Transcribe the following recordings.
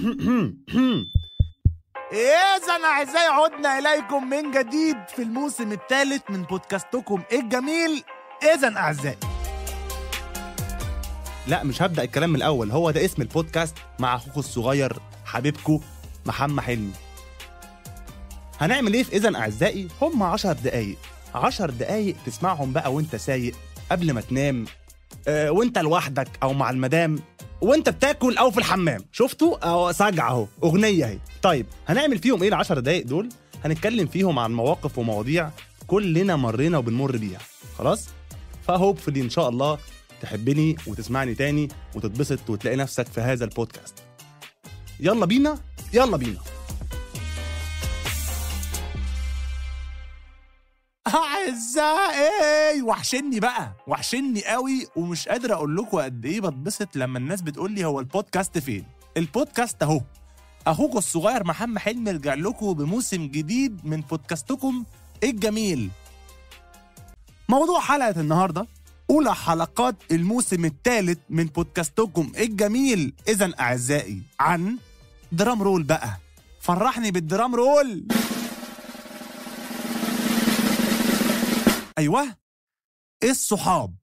إذا أعزائي عدنا إليكم من جديد في الموسم الثالث من بودكاستكم الجميل إذا أعزائي لا مش هبدأ الكلام من الأول هو ده اسم البودكاست مع أخوكم الصغير حبيبكم محمد حلمي هنعمل إيه في إذا أعزائي هم عشر دقايق عشر دقايق تسمعهم بقى وانت سايق قبل ما تنام آه وانت لوحدك أو مع المدام وانت بتاكل أو في الحمام شفتوا أو سجع أهو أغنية أهي طيب هنعمل فيهم إيه العشر دقايق دول هنتكلم فيهم عن مواقف ومواضيع كلنا مرينا وبنمر بيها خلاص فهوبفلي إن شاء الله تحبني وتسمعني تاني وتتبسط وتلاقي نفسك في هذا البودكاست يلا بينا يلا بينا أعزائي وحشني بقى وحشني قوي ومش قادر أقول لكم قد إيه بتبسط لما الناس بتقول لي هو البودكاست فين البودكاست أهو أخوكم الصغير محمد حلمي رجع لكم بموسم جديد من بودكاستكم الجميل موضوع حلقة النهاردة أولى حلقات الموسم الثالث من بودكاستكم الجميل إذا أعزائي عن درام رول بقى فرحني بالدرام رول أيوه الصحاب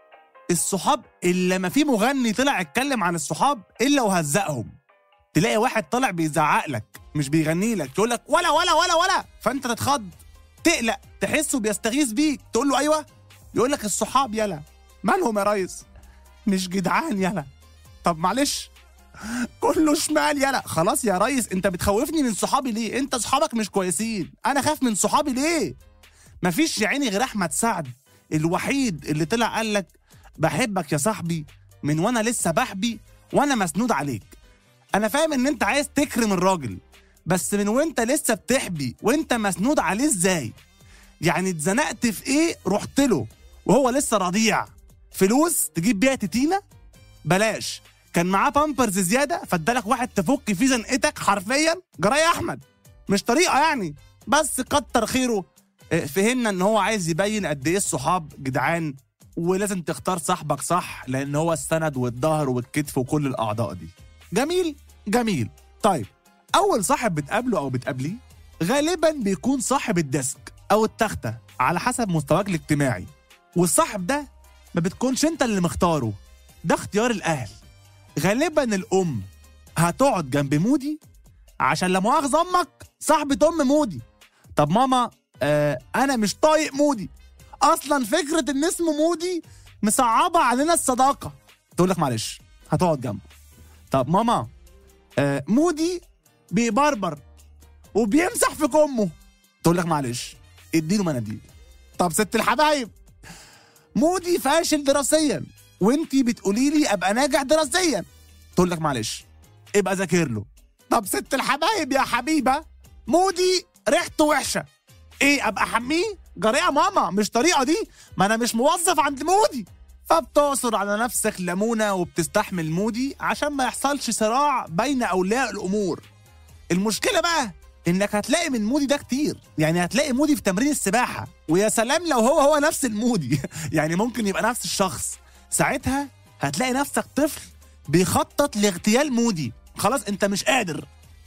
الصحاب اللي لما في مغني طلع اتكلم عن الصحاب إلا وهزقهم تلاقي واحد طالع بيزعق لك مش بيغني لك يقول لك ولا ولا ولا ولا فانت تتخض تقلق تحسه بيستغيث بيك تقول له ايوه يقول لك الصحاب يلا مالهم يا ريس مش جدعان يلا طب معلش كله شمال يلا خلاص يا ريس انت بتخوفني من صحابي ليه انت صحابك مش كويسين انا خاف من صحابي ليه مفيش يا عيني غير احمد سعد الوحيد اللي طلع قال لك بحبك يا صاحبي من وانا لسه بحبي وانا مسنود عليك انا فاهم ان انت عايز تكرم الراجل بس من وانت لسه بتحبي وانت مسنود عليه ازاي يعني اتزنقت في ايه رحت له وهو لسه رضيع فلوس تجيب بيها تتينه بلاش كان معاه بامبرز زياده فادالك واحد تفك فيه زنقتك حرفيا جراي احمد مش طريقه يعني بس كتر خيره اه، فهمنا ان هو عايز يبين قد ايه الصحاب جدعان ولازم تختار صاحبك صح لان هو السند والظهر والكتف وكل الاعضاء دي جميل جميل طيب اول صاحب بتقابله او بتقابليه غالبا بيكون صاحب الديسك او التخته على حسب مستواك الاجتماعي والصاحب ده ما بتكونش انت اللي مختاره ده اختيار الاهل غالبا الام هتقعد جنب مودي عشان لا مؤاخذه امك صاحبه ام مودي طب ماما آه انا مش طايق مودي اصلا فكره ان اسمه مودي مصعبه علينا الصداقه تقول لك معلش هتقعد جنبه طب ماما آه مودي بيبربر وبيمسح في كمه تقول لك معلش اديله مناديل طب ست الحبايب مودي فاشل دراسيا وانتي بتقولي لي ابقى ناجح دراسيا تقول لك معلش ابقى ذاكر له طب ست الحبايب يا حبيبه مودي ريحته وحشه ايه ابقى حميه جريئه ماما مش طريقه دي ما انا مش موظف عند مودي فبتعصر على نفسك ليمونه وبتستحمل مودي عشان ما يحصلش صراع بين اولياء الامور المشكله بقى انك هتلاقي من مودي ده كتير يعني هتلاقي مودي في تمرين السباحه ويا سلام لو هو هو نفس المودي يعني ممكن يبقى نفس الشخص ساعتها هتلاقي نفسك طفل بيخطط لاغتيال مودي خلاص انت مش قادر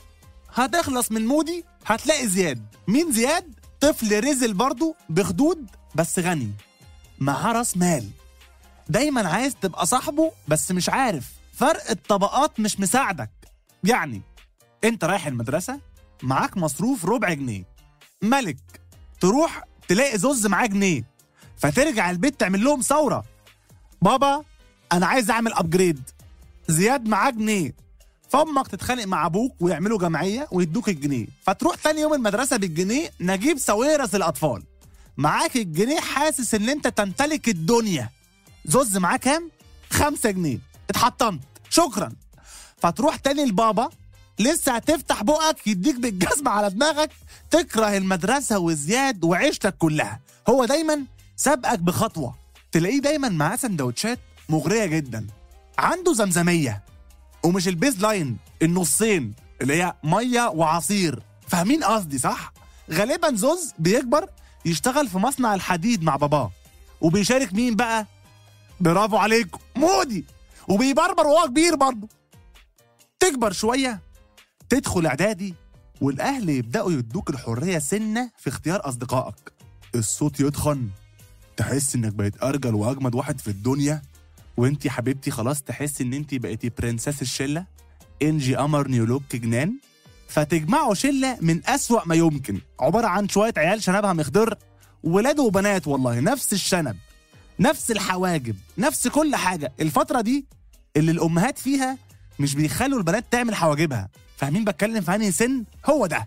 هتخلص من مودي هتلاقي زياد مين زياد طفل رزل برضه بخدود بس غني معاه راس مال دايما عايز تبقى صاحبه بس مش عارف فرق الطبقات مش مساعدك يعني انت رايح المدرسة معاك مصروف ربع جنيه ملك تروح تلاقي زوز معاه جنيه فترجع البيت تعمل لهم ثورة بابا انا عايز اعمل ابجريد زياد معاه جنيه فامك تتخانق مع ابوك ويعملوا جمعيه ويدوك الجنيه فتروح تاني يوم المدرسه بالجنيه نجيب ساويرس الاطفال معاك الجنيه حاسس ان انت تمتلك الدنيا زوز معاه كام؟ خمسة جنيه اتحطمت شكرا فتروح تاني لبابا لسه هتفتح بقك يديك بالجزمة على دماغك تكره المدرسة وزياد وعيشتك كلها هو دايما سابقك بخطوة تلاقيه دايما معاه سندوتشات مغرية جدا عنده زمزمية ومش البيز لاين النصين اللي هي مية وعصير فاهمين قصدي صح؟ غالبا زوز بيكبر يشتغل في مصنع الحديد مع باباه وبيشارك مين بقى؟ برافو عليكم مودي وبيبربر وهو كبير برضه تكبر شويه تدخل اعدادي والاهل يبداوا يدوك الحريه سنه في اختيار اصدقائك الصوت يتخن تحس انك بقيت ارجل واجمد واحد في الدنيا وانت يا حبيبتي خلاص تحس ان انت بقيتي برنسس الشله انجي قمر نيولوك جنان فتجمعوا شله من أسوأ ما يمكن عباره عن شويه عيال شنبها مخضر ولاد وبنات والله نفس الشنب نفس الحواجب نفس كل حاجه الفتره دي اللي الامهات فيها مش بيخلوا البنات تعمل حواجبها فاهمين بتكلم في انهي سن هو ده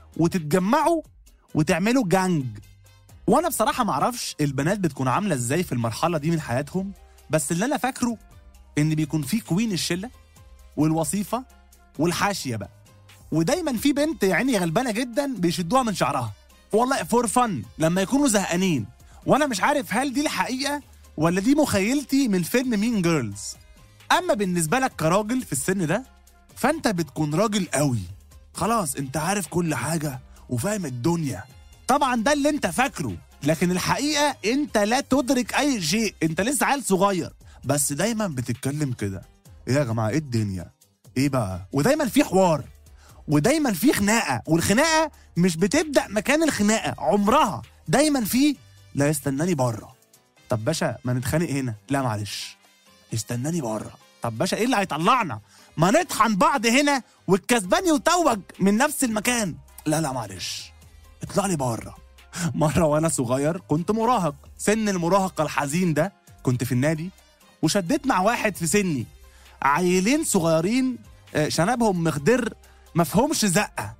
وتتجمعوا وتعملوا جانج وانا بصراحه معرفش البنات بتكون عامله ازاي في المرحله دي من حياتهم بس اللي انا فاكره ان بيكون في كوين الشله والوصيفه والحاشيه بقى ودايما في بنت يا عيني غلبانه جدا بيشدوها من شعرها والله فور فن لما يكونوا زهقانين وانا مش عارف هل دي الحقيقه ولا دي مخيلتي من فيلم مين جيرلز اما بالنسبه لك كراجل في السن ده فانت بتكون راجل قوي خلاص انت عارف كل حاجه وفاهم الدنيا طبعا ده اللي انت فاكره لكن الحقيقه انت لا تدرك اي شيء انت لسه عيل صغير بس دايما بتتكلم كده ايه يا جماعه ايه الدنيا ايه بقى ودايما في حوار ودايما في خناقه والخناقه مش بتبدا مكان الخناقه عمرها دايما في لا استناني بره طب باشا ما نتخانق هنا لا معلش استناني بره طب باشا ايه اللي هيطلعنا ما نطحن بعض هنا والكسبان يتوج من نفس المكان لا لا معلش اطلع لي بره مره وانا صغير كنت مراهق سن المراهقه الحزين ده كنت في النادي وشديت مع واحد في سني عيلين صغيرين آه، شنبهم مخضر مفهومش زقه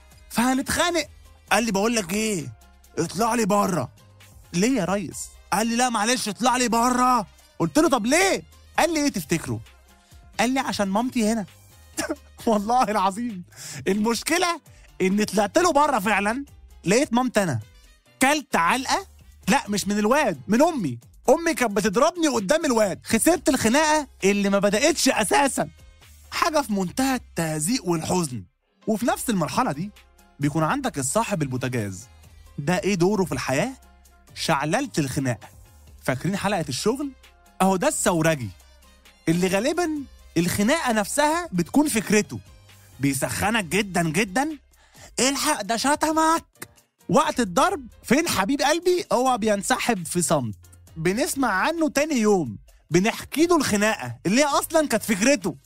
فهنتخانق قال لي بقول لك ايه اطلع لي بره ليه يا ريس قال لي لا معلش اطلع لي بره قلت له طب ليه قال لي ايه تفتكروا قال لي عشان مامتي هنا والله العظيم المشكله ان طلعت له بره فعلا لقيت مامتي انا كلت علقه لا مش من الواد من امي امي كانت بتضربني قدام الواد خسرت الخناقه اللي ما بداتش اساسا حاجه في منتهى التهزيء والحزن وفي نفس المرحله دي بيكون عندك الصاحب البوتاجاز ده ايه دوره في الحياه شعللة الخناقه فاكرين حلقه الشغل اهو ده الثورجي اللي غالبا الخناقه نفسها بتكون فكرته بيسخنك جدا جدا الحق ده شتمك وقت الضرب فين حبيب قلبي هو بينسحب في صمت بنسمع عنه تاني يوم بنحكي له الخناقه اللي هي اصلا كانت فكرته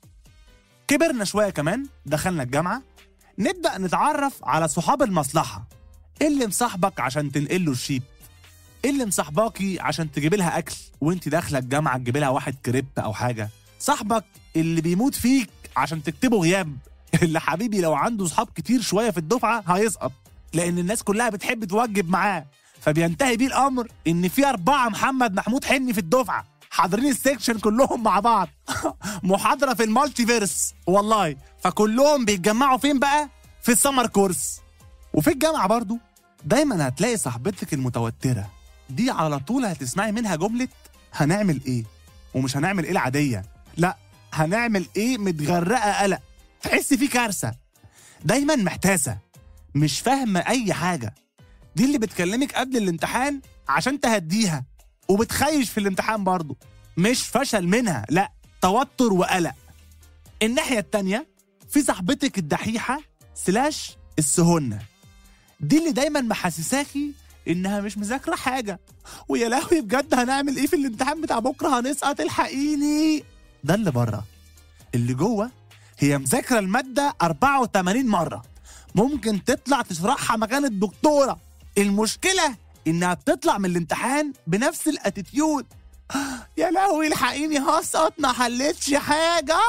كبرنا شويه كمان دخلنا الجامعه نبدا نتعرف على صحاب المصلحه اللي مصاحبك عشان تنقل له الشيت اللي مصاحباكي عشان تجيب لها اكل وانت داخله الجامعه تجيب لها واحد كريب او حاجه صاحبك اللي بيموت فيك عشان تكتبه غياب اللي حبيبي لو عنده صحاب كتير شويه في الدفعه هيسقط لان الناس كلها بتحب توجب معاه فبينتهي بيه الامر ان في اربعه محمد محمود حلمي في الدفعه حاضرين السكشن كلهم مع بعض محاضره في المالتي فيرس والله فكلهم بيتجمعوا فين بقى في السمر كورس وفي الجامعه برضو دايما هتلاقي صاحبتك المتوتره دي على طول هتسمعي منها جمله هنعمل ايه ومش هنعمل ايه العاديه لا هنعمل ايه متغرقه قلق تحس في كارثه دايما محتاسه مش فاهمه اي حاجه دي اللي بتكلمك قبل الامتحان عشان تهديها وبتخيش في الامتحان برضه مش فشل منها لا توتر وقلق الناحيه التانيه في صاحبتك الدحيحه سلاش السهنه دي اللي دايما محسساكي انها مش مذاكره حاجه ويا لهوي بجد هنعمل ايه في الامتحان بتاع بكره هنسقط الحقيني ده اللي بره اللي جوه هي مذاكره الماده 84 مره ممكن تطلع تشرحها مكان الدكتوره المشكله انها بتطلع من الامتحان بنفس الاتيتيود يا لهوي الحقيني هسقط ما حلتش حاجه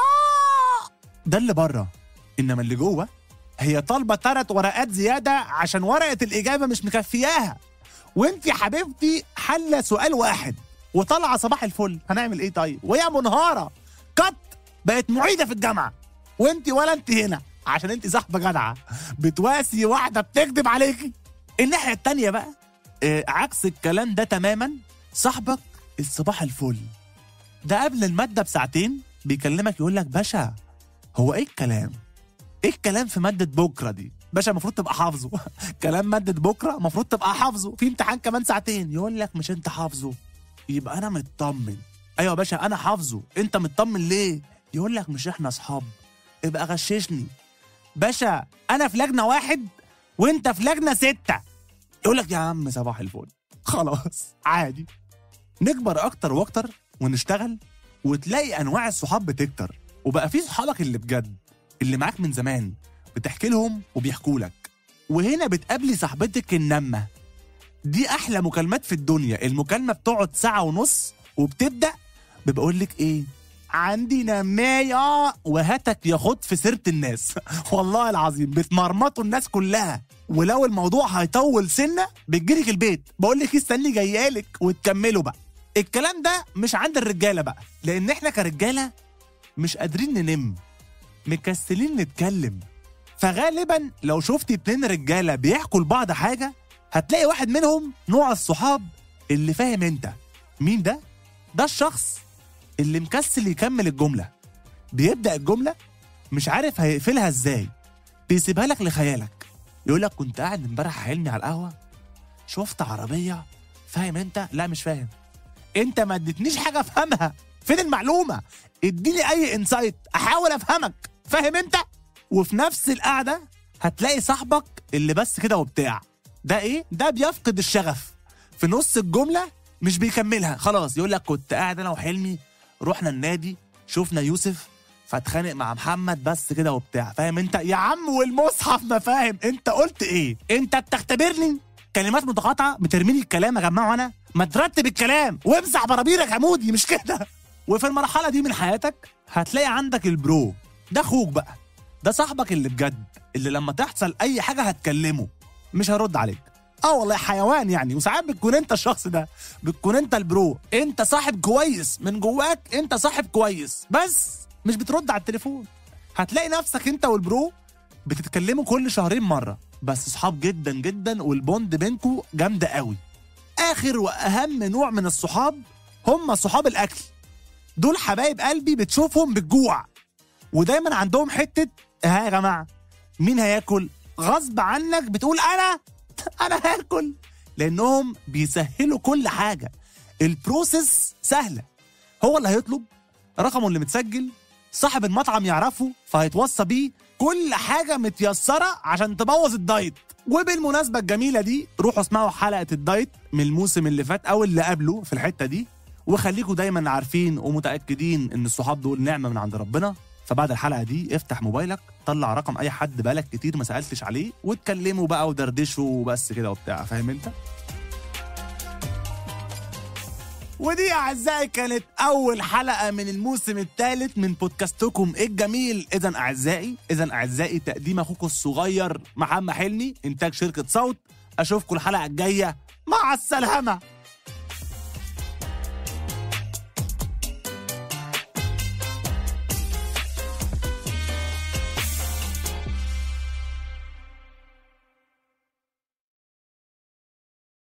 ده اللي بره انما اللي جوه هي طالبه ثلاث ورقات زياده عشان ورقه الاجابه مش مكفياها وانت يا حبيبتي حله سؤال واحد وطالعه صباح الفل هنعمل ايه طيب وهي منهاره قط بقت معيده في الجامعه وانت ولا انت هنا عشان انت صاحبه جدعه بتواسي واحده بتكذب عليكي الناحيه التانيه بقى آه عكس الكلام ده تماما صاحبك الصباح الفل ده قبل الماده بساعتين بيكلمك يقول لك باشا هو ايه الكلام ايه الكلام في ماده بكره دي باشا المفروض تبقى حافظه كلام ماده بكره المفروض تبقى حافظه في امتحان كمان ساعتين يقول لك مش انت حافظه يبقى انا مطمن ايوه يا باشا انا حافظه انت مطمن ليه يقول لك مش احنا اصحاب ابقى غششني باشا انا في لجنه واحد وانت في لجنه سته يقول لك يا عم صباح الفل خلاص عادي نكبر اكتر واكتر ونشتغل وتلاقي انواع الصحاب بتكتر وبقى في صحابك اللي بجد اللي معاك من زمان بتحكي لهم وبيحكوا لك وهنا بتقابلي صاحبتك النمه دي احلى مكالمات في الدنيا المكالمه بتقعد ساعه ونص وبتبدا ببقول لك ايه عندي نمايه وهاتك ياخد في سيره الناس والله العظيم بتمرمطوا الناس كلها ولو الموضوع هيطول سنه بتجيلك البيت بقول لك استني جايالك وتكملوا بقى الكلام ده مش عند الرجاله بقى لان احنا كرجاله مش قادرين ننم مكسلين نتكلم فغالبا لو شفتي اتنين رجاله بيحكوا لبعض حاجه هتلاقي واحد منهم نوع الصحاب اللي فاهم انت مين ده ده الشخص اللي مكسل يكمل الجمله بيبدا الجمله مش عارف هيقفلها ازاي بيسيبها لك لخيالك يقول لك كنت قاعد امبارح حلمي على القهوه شفت عربيه فاهم انت لا مش فاهم انت ما اديتنيش حاجه افهمها فين المعلومه اديني اي انسايت احاول افهمك فاهم انت وفي نفس القعده هتلاقي صاحبك اللي بس كده وبتاع ده ايه ده بيفقد الشغف في نص الجمله مش بيكملها خلاص يقول لك كنت قاعد انا وحلمي رحنا النادي شفنا يوسف فاتخانق مع محمد بس كده وبتاع فاهم انت يا عم والمصحف ما فاهم انت قلت ايه انت بتختبرني كلمات متقاطعه بترميلي الكلام يا جماعه وانا ما ترتب الكلام وامسح برابيرك يا مودي مش كده وفي المرحله دي من حياتك هتلاقي عندك البرو ده اخوك بقى ده صاحبك اللي بجد اللي لما تحصل اي حاجه هتكلمه مش هيرد عليك اه والله حيوان يعني وساعات بتكون انت الشخص ده بتكون انت البرو انت صاحب كويس من جواك انت صاحب كويس بس مش بترد على التليفون هتلاقي نفسك انت والبرو بتتكلموا كل شهرين مره بس صحاب جدا جدا والبوند بينكوا جامده قوي اخر واهم نوع من الصحاب هم صحاب الاكل دول حبايب قلبي بتشوفهم بالجوع ودايما عندهم حته ها يا جماعه مين هياكل غصب عنك بتقول انا انا هاكل لانهم بيسهلوا كل حاجه البروسيس سهله هو اللي هيطلب رقمه اللي متسجل صاحب المطعم يعرفه فهيتوصى بيه كل حاجه متيسره عشان تبوظ الدايت وبالمناسبه الجميله دي روحوا اسمعوا حلقه الدايت من الموسم اللي فات او اللي قبله في الحته دي وخليكم دايما عارفين ومتاكدين ان الصحاب دول نعمه من عند ربنا فبعد الحلقه دي افتح موبايلك طلع رقم اي حد بقالك كتير ما سالتش عليه واتكلموا بقى ودردشوا وبس كده وبتاع فاهم انت ودي اعزائي كانت اول حلقه من الموسم الثالث من بودكاستكم الجميل اذا اعزائي اذا اعزائي تقديم اخوكم الصغير محمد حلمي انتاج شركه صوت اشوفكم الحلقه الجايه مع السلامه